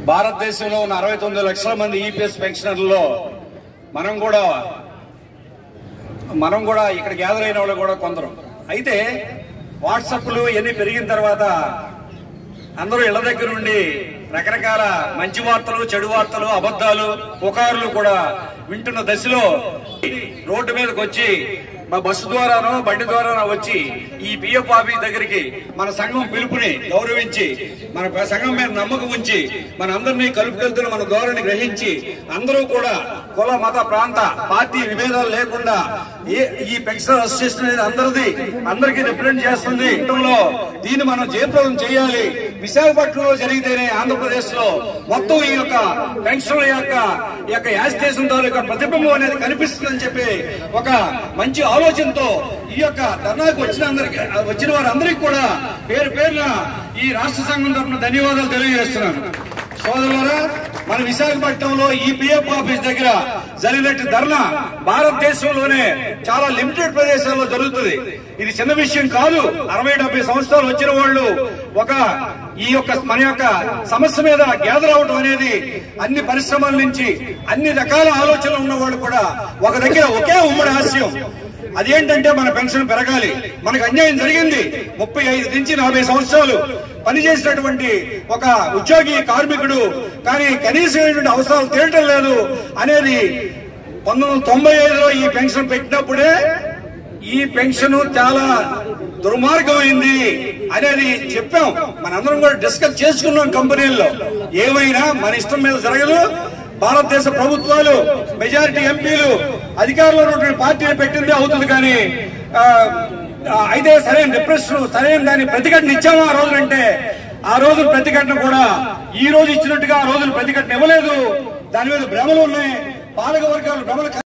భారతదేశంలో ఉన్న అరవై తొమ్మిది లక్షల మంది ఈపీఎస్ పెన్షనర్లలో మనం కూడా మనం కూడా ఇక్కడ గ్యాదర్ అయిన వాళ్ళు కూడా కొందరు అయితే వాట్సాప్లు ఇవన్నీ పెరిగిన తర్వాత అందరూ ఇళ్ల దగ్గర నుండి రకరకాల మంచి వార్తలు చెడు వార్తలు అబద్ధాలు పుకార్లు కూడా వింటున్న దశలో రోడ్డు మీదకి వచ్చి మా బస్సు ద్వారానో బండి ద్వారానో వచ్చి ఈ పిఎఫ్ ఆఫీస్ దగ్గరికి మన సంఘం పిలుపుని గౌరవించి మన సంఘం మీద నమ్మకం ఉంచి మన అందరినీ కలుపుకెళ్తున్న మన ధోరణి గ్రహించి అందరూ కూడా కుల మత ప్రాంత పార్టీ విభేదాలు లేకుండా ఏ- ఈ పెన్షన్ అసోసియేషన్ అనేది అందరిది అందరికీ రిప్రజెంట్ చేస్తుంది లో దీన్ని మనం జయప్రదం చేయాలి విశాఖపట్నంలో జరిగితేనే ఆంధ్రప్రదేశ్ లో మొత్తం ఈ యొక్క పెన్షన్ల యొక్క ఈ యొక్క యాజిటేషన్ తాలూకా ప్రతిబింబం అనేది కనిపిస్తుందని చెప్పి ఒక మంచి ఆలోచనతో ఈ యొక్క ధర్నాకు వచ్చిన అందరికి వచ్చిన వారందరికీ కూడా పేరు పేరున ఈ రాష్ట్ర సంఘం తరఫున ధన్యవాదాలు తెలియజేస్తున్నాను సోదరులారా మన విశాఖపట్నంలో ఈ పిఎఫ్ ఆఫీస్ దగ్గర జరిగినట్టు ధర్నా భారతదేశంలోనే చాలా లిమిటెడ్ ప్రదేశాల్లో జరుగుతుంది ఇది చిన్న విషయం కాదు అరవై డెబ్బై సంవత్సరాలు వచ్చిన వాళ్ళు ఒక ఈ యొక్క మన యొక్క సమస్య మీద గ్యాదర్ అవడం అనేది అన్ని పరిశ్రమల నుంచి అన్ని రకాల ఆలోచనలు ఉన్న వాళ్ళు కూడా ఒక దగ్గర ఒకే ఉమ్మడి హాస్యం అదేంటంటే మన పెన్షన్ పెరగాలి మనకు అన్యాయం జరిగింది ముప్పై ఐదు నుంచి నలభై సంవత్సరాలు పనిచేసినటువంటి ఒక ఉద్యోగి కార్మికుడు కానీ కనీసమైనటువంటి అవసరాలు తీరటం లేదు అనేది పంతొమ్మిది వందల తొంభై ఐదులో ఈ పెన్షన్ పెట్టినప్పుడే ఈ పెన్షన్ చాలా దుర్మార్గమైంది అనేది చెప్పాం మనందరం కూడా డిస్కస్ చేసుకున్నాం కంపెనీల్లో ఏమైనా మన ఇష్టం మీద జరగదు భారతదేశ ప్రభుత్వాలు మెజారిటీ ఎంపీలు అధికారంలో ఉన్నటువంటి పార్టీలు పెట్టిందే అవుతుంది కానీ ఆ, ఆ, అయితే సరైన డిప్రెషన్ సరైన దాని ప్రతిఘటన ఇచ్చాము ఆ రోజులంటే ఆ రోజు ప్రతిఘటన కూడా ఈ రోజు ఇచ్చినట్టుగా ఆ రోజులు ప్రతిఘటన ఇవ్వలేదు దాని మీద భ్రమలు ఉన్నాయి పాలక వర్గాలు భ్రమలు